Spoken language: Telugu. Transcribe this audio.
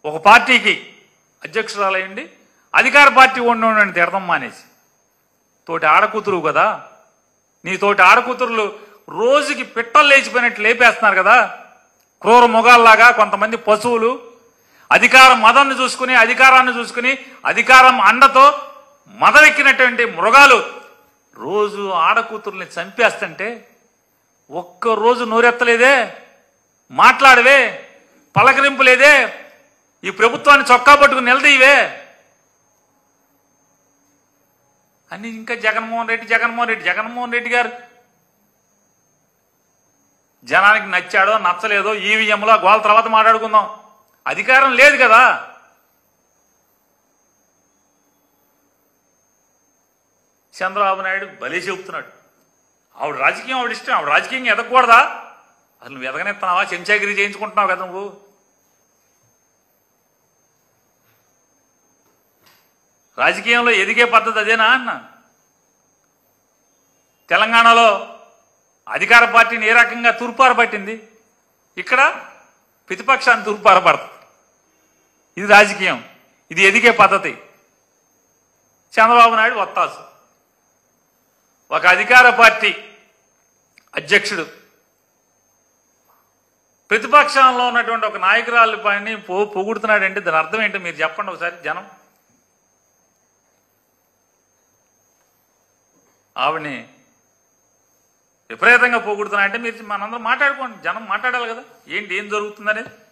ఒక పార్టీకి అధ్యక్షురాలయ్యండి అధికార పార్టీ ఉండని తిడతాం మానేసి తోటి ఆడకూతురు కదా నీ తోటి ఆడకూతురులు రోజుకి పిట్టలు లేచిపోయినట్టు లేపేస్తున్నారు కదా క్రూర మొగాల్లాగా కొంతమంది పశువులు అధికారం మదాన్ని చూసుకుని అధికారాన్ని చూసుకుని అధికారం అండతో మదవెక్కినటువంటి మృగాలు రోజు ఆడకూతుర్ని చంపేస్తుంటే ఒక్క రోజు నోరెత్తలేదే మాట్లాడవే పలకరింపు లేదే ఈ ప్రభుత్వాన్ని చొక్కా పట్టుకుని నిలదీవే అని ఇంకా జగన్మోహన్ రెడ్డి జగన్మోహన్ రెడ్డి జగన్మోహన్ రెడ్డి గారు జనానికి నచ్చాడో నచ్చలేదో ఈవీఎంలో గోల తర్వాత మాట్లాడుకుందాం అధికారం లేదు కదా చంద్రబాబు నాయుడు భలే చెబుతున్నాడు ఆవిడ రాజకీయం ఆవిడ ఇష్టం ఆవిడ రాజకీయం ఎదగకూడదా అసలు నువ్వు ఎదగనెత్తనావా చెంచాగిరి చేయించుకుంటున్నావు కదా నువ్వు రాజకీయంలో ఎదిగే పద్ధతి అదేనా అన్న తెలంగాణలో అధికార పార్టీని ఏ రకంగా తూర్పార పట్టింది ఇక్కడ ప్రతిపక్షాన్ని తూర్పార పడుతుంది ఇది రాజకీయం ఇది ఎదిగే పద్ధతి చంద్రబాబు నాయుడు వత్తాసు ఒక అధికార పార్టీ అధ్యక్షుడు ప్రతిపక్షంలో ఉన్నటువంటి ఒక నాయకురాలు పైన పో పొగుడుతున్నాడంటే దాని అర్థం ఏంటో మీరు చెప్పండి ఒకసారి జనం ఆవిడ్ని విపరీతంగా పోగొడుతున్నా అంటే మీరు మనందరం మాట్లాడుకోండి జనం మాట్లాడాలి కదా ఏంటి ఏం జరుగుతుందనేది